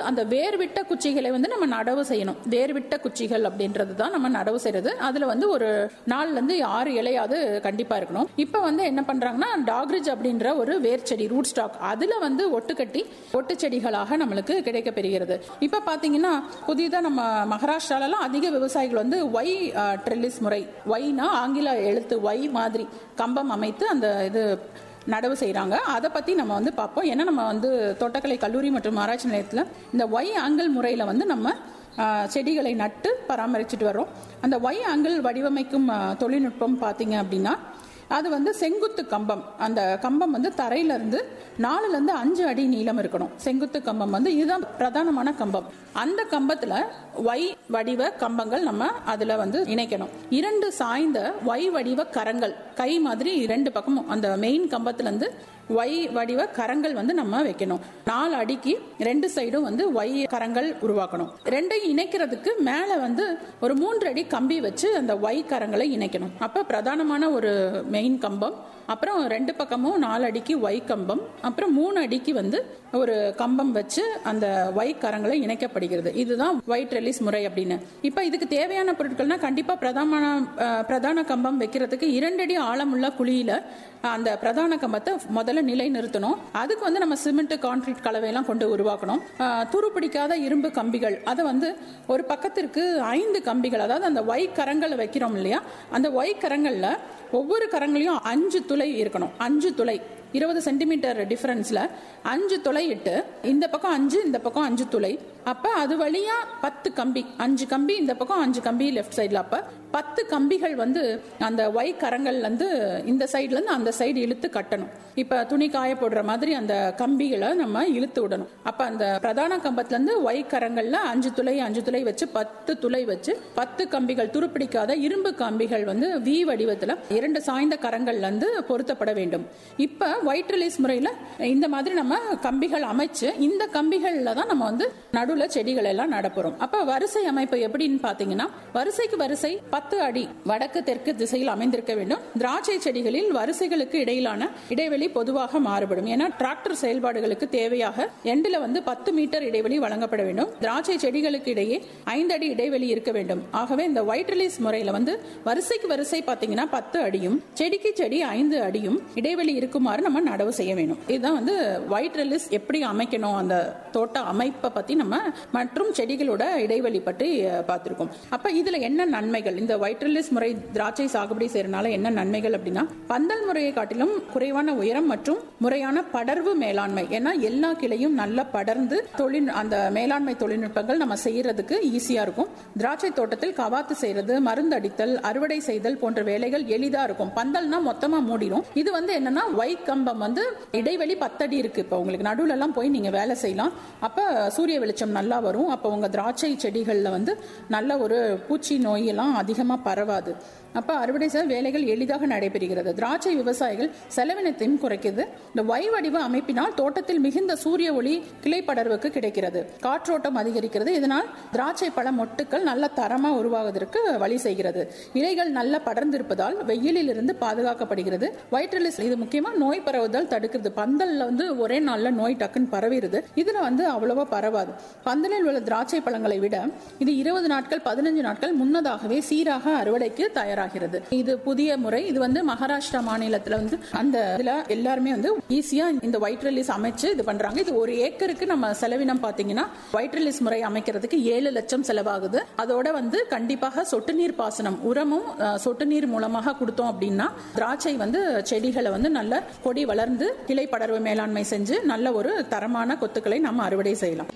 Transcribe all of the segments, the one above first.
அந்த வேர்விட்ட குச்சிகளை வந்து நம்ம நடவு செய்யணும் வேர்விட்ட குச்சிகள் அப்படின்றது தான் நம்ம நடவு செய்யறது அதுல வந்து ஒரு நாலுல இருந்து ஆறு இலையாவது கண்டிப்பா இருக்கணும் இப்ப வந்து என்ன பண்றாங்கன்னா டாக்ரிஜ் அப்படின்ற ஒரு வேர் செடி ரூட் ஸ்டாக் அதுல வந்து ஒட்டு கட்டி ஒட்டு செடிகளாக நம்மளுக்கு கிடைக்க பெறுகிறது இப்ப பாத்தீங்கன்னா புதிதா நம்ம மகாராஷ்டிராலலாம் அதிக விவசாயிகள் வந்து ஒய் ட்ரெல்லிஸ் முறை ஒய்னா ஆங்கில எழுத்து ஒய் மாதிரி கம்பம் அமைத்து அந்த இது நடவு செய்கிறாங்க அதை பற்றி நம்ம வந்து பார்ப்போம் ஏன்னா நம்ம வந்து தோட்டக்கலை கல்லூரி மற்றும் ஆராய்ச்சி நிலையத்தில் இந்த ஒய் ஆங்கிள் முறையில் வந்து நம்ம ஆ, செடிகளை நட்டு பராமரிச்சுட்டு வரோம் அந்த ஒய் ஆங்கிள் வடிவமைக்கும் ஆ, தொழில்நுட்பம் பார்த்தீங்க அப்படின்னா அது வந்து செங்குத்து கம்பம் அந்த கம்பம் வந்து தரையில இருந்து நாலுல இருந்து அஞ்சு அடி நீளம் இருக்கணும் செங்குத்து கம்பம் வந்து இதுதான் பிரதானமான கம்பம் அந்த கம்பத்துல ஒய் வடிவ கம்பங்கள் நம்ம அதுல வந்து இணைக்கணும் இரண்டு சாய்ந்த ஒய் வடிவ கரங்கள் கை மாதிரி ரெண்டு பக்கமும் அந்த மெயின் கம்பத்துல இருந்து ஒய் வடிவ கரங்கள் வந்து நம்ம வைக்கணும் நாலு அடிக்கு ரெண்டு சைடும் வந்து ஒய் கரங்கள் உருவாக்கணும் ரெண்டையும் இணைக்கிறதுக்கு மேல வந்து ஒரு மூன்று அடி கம்பி வச்சு அந்த ஒய் கரங்களை இணைக்கணும் அப்ப பிரதானமான ஒரு மெயின் கம்பம் அப்புறம் ரெண்டு பக்கமும் நாலு அடிக்கு ஒய் கம்பம் அப்புறம் மூணு அடிக்கு வந்து ஒரு கம்பம் வச்சு அந்த ஒய் கரங்களை இணைக்கப்படுகிறது இதுதான் ஒயிட் ரெலிஸ் முறை அப்படின்னு இப்ப இதுக்கு தேவையான பொருட்கள்னா கண்டிப்பா பிரதான அஹ், பிரதான கம்பம் வைக்கிறதுக்கு இரண்டு அடி ஆழமுள்ள குழியில அந்த பிரதான கம்பத்தை முதல்ல நிலை நிறுத்தணும் அதுக்கு வந்து நம்ம சிமெண்ட் கான்கிரீட் கலவையெல்லாம் கொண்டு உருவாக்கணும் அஹ், துரு பிடிக்காத இரும்பு கம்பிகள் அதை வந்து ஒரு பக்கத்திற்கு ஐந்து கம்பிகள் அதாவது அந்த ஒய் கரங்களை வைக்கிறோம் இல்லையா அந்த ஒய் கரங்கள்ல ஒவ்வொரு கரங்களையும் அஞ்சு துளை இருக்கணும் அஞ்சு துளை இருபது சென்டிமீட்டர் டிஃபரன்ஸ்ல அஞ்சு துளை இட்டு இந்த பக்கம் அஞ்சு இந்த பக்கம் அஞ்சு துளை அப்ப அது வழியா பத்து கம்பி அஞ்சு கம்பி இந்த பக்கம் அஞ்சு கம்பி லெஃப்ட் சைடுல அப்ப பத்து கம்பிகள் வந்து அந்த ஒய் கரங்கள்ல இருந்து இந்த சைடுல இருந்து அந்த சைடு இழுத்து கட்டணும் இப்ப துணி காய போடுற மாதிரி அந்த கம்பிகளை நம்ம இழுத்து விடணும் அப்ப அந்த பிரதான கம்பத்துல இருந்து ஒய் கரங்கள்ல அஞ்சு துளை அஞ்சு துளை வச்சு பத்து துளை வச்சு பத்து கம்பிகள் துருப்பிடிக்காத இரும்பு கம்பிகள் வந்து வி வடிவத்துல இரண்டு சாய்ந்த கரங்கள்ல இருந்து பொருத்தப்பட வேண்டும் இப்ப ஒயிட் ரிலீஸ் முறையில இந்த மாதிரி நம்ம கம்பிகள் அமைச்சு இந்த கம்பிகள்ல தான் நம்ம வந்து நடுவுல செடிகள் எல்லாம் நடப்புறோம் அப்ப வரிசை அமைப்பு எப்படின்னு பாத்தீங்கன்னா வரிசைக்கு வரிசை பத்து அடி வடக்கு தெற்கு திசையில் அமைந்திருக்க வேண்டும் திராட்சை செடிகளில் வரிசைகளுக்கு இடையிலான இடைவெளி பொதுவாக மாறுபடும் ஏன்னா டிராக்டர் செயல்பாடுகளுக்கு தேவையாக எண்டில் வந்து பத்து மீட்டர் இடைவெளி வழங்கப்பட வேண்டும் திராட்சை செடிகளுக்கு இடையே ஐந்து அடி இடைவெளி இருக்க வேண்டும் ஆகவே இந்த ஒயிட் ரிலீஸ் முறையில வந்து வரிசைக்கு வரிசை பாத்தீங்கன்னா பத்து அடியும் செடிக்கு செடி ஐந்து அடியும் இடைவெளி இருக்குமாறு நம்ம நடவு செய்ய வேணும் இதுதான் வந்து ஒயிட் ரிலீஸ் எப்படி அமைக்கணும் அந்த தோட்ட அமைப்பை பத்தி நம்ம மற்றும் செடிகளோட இடைவெளி பற்றி அஹ், பார்த்திருக்கோம் அப்ப இதுல என்ன நன்மைகள் இந்த ஒயிட் ரிலீஸ் முறை திராட்சை சாகுபடி செய்யறதுனால என்ன நன்மைகள் அப்படின்னா பந்தல் முறையை காட்டிலும் குறைவான உயரம் மற்றும் முறையான படர்வு மேலாண்மை ஏன்னா எல்லா கிளையும் நல்லா படர்ந்து தொழில் அந்த மேலாண்மை தொழில்நுட்பங்கள் நம்ம செய்யறதுக்கு ஈஸியா இருக்கும் திராட்சை தோட்டத்தில் கவாத்து செய்யறது மருந்து அடித்தல் அறுவடை செய்தல் போன்ற வேலைகள் எளிதா இருக்கும் பந்தல்னா மொத்தமா மூடிடும் இது வந்து என்னன்னா ஒய் கம்பம் வந்து இடைவெளி பத்தடி இருக்கு இப்ப உங்களுக்கு நடுவுல எல்லாம் போய் நீங்க வேலை செய்யலாம் அப்ப சூரிய வெளிச்சம் நல்லா வரும் அப்ப உங்க திராட்சை செடிகள்ல வந்து நல்ல ஒரு பூச்சி நோய் எல்லாம் அதிகமா பரவாது அப்ப அறுவடை செய்ய வேலைகள் எளிதாக நடைபெறுகிறது திராட்சை விவசாயிகள் செலவினத்தையும் குறைக்குது இந்த ஒய் வடிவ அமைப்பினால் தோட்டத்தில் மிகுந்த சூரிய ஒளி கிளை படர்வுக்கு கிடைக்கிறது காற்றோட்டம் அதிகரிக்கிறது இதனால் திராட்சை பழ மொட்டுக்கள் நல்ல தரமா உருவாவதற்கு வழி செய்கிறது இலைகள் நல்ல படர்ந்திருப்பதால் வெயிலில் இருந்து பாதுகாக்கப்படுகிறது வயிற்றிலிஸ் இது முக்கியமா நோய் பரவுதல் தடுக்கிறது பந்தல்ல வந்து ஒரே நாள்ல நோய் டக்குன்னு பரவிடுது இதுல வந்து அவ்வளவா பரவாது பந்தலில் உள்ள திராட்சை பழங்களை விட இது இருபது நாட்கள் பதினஞ்சு நாட்கள் முன்னதாகவே சீராக அறுவடைக்கு தயாராகிறது இது புதிய முறை இது வந்து மகாராஷ்டிரா மாநிலத்துல வந்து அந்த இதுல எல்லாருமே வந்து ஈஸியா இந்த ஒயிட் ரிலீஸ் அமைச்சு இது பண்றாங்க இது ஒரு ஏக்கருக்கு நம்ம செலவினம் பாத்தீங்கன்னா ஒயிட் ரிலீஸ் முறை அமைக்கிறதுக்கு ஏழு லட்சம் செலவாகுது அதோட வந்து கண்டிப்பாக சொட்டு நீர் பாசனம் உரமும் அஹ், சொட்டு நீர் மூலமாக கொடுத்தோம் அப்படின்னா திராட்சை வந்து செடிகளை வந்து நல்ல கொடி வளர்ந்து கிளை படர்வு மேலாண்மை செஞ்சு நல்ல ஒரு தரமான கொத்துக்களை நம்ம அறுவடை செய்யலாம்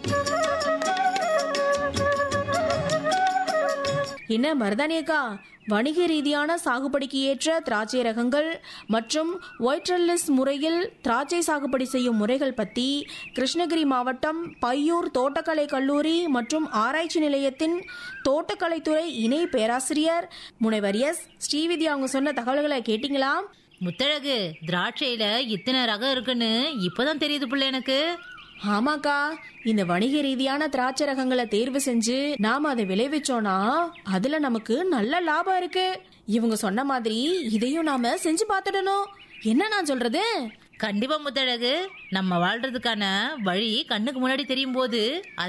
என்ன மருதானியக்கா வணிக ரீதியான சாகுபடிக்கு ஏற்ற திராட்சை ரகங்கள் மற்றும் ஒயிட்ரல்லிஸ் முறையில் திராட்சை சாகுபடி செய்யும் முறைகள் பற்றி கிருஷ்ணகிரி மாவட்டம் பையூர் தோட்டக்கலை கல்லூரி மற்றும் ஆராய்ச்சி நிலையத்தின் தோட்டக்கலைத்துறை இணை பேராசிரியர் முனைவர் எஸ் ஸ்ரீவித்யா அவங்க சொன்ன தகவல்களை கேட்டிங்களா முத்தழகு திராட்சையில இத்தனை ரகம் இருக்குன்னு இப்பதான் தெரியுது புள்ள எனக்கு ஆமாக்கா இந்த வணிக ரீதியான திராட்சை ரகங்களை தேர்வு செஞ்சு நாம அதை விளைவிச்சோம்னா அதுல நமக்கு நல்ல லாபம் இருக்கு இவங்க சொன்ன மாதிரி இதையும் நாம செஞ்சு பார்த்துடணும் என்ன நான் சொல்றது கண்டிப்பா முத்தழகு நம்ம வாழ்றதுக்கான வழி கண்ணுக்கு முன்னாடி தெரியும் போது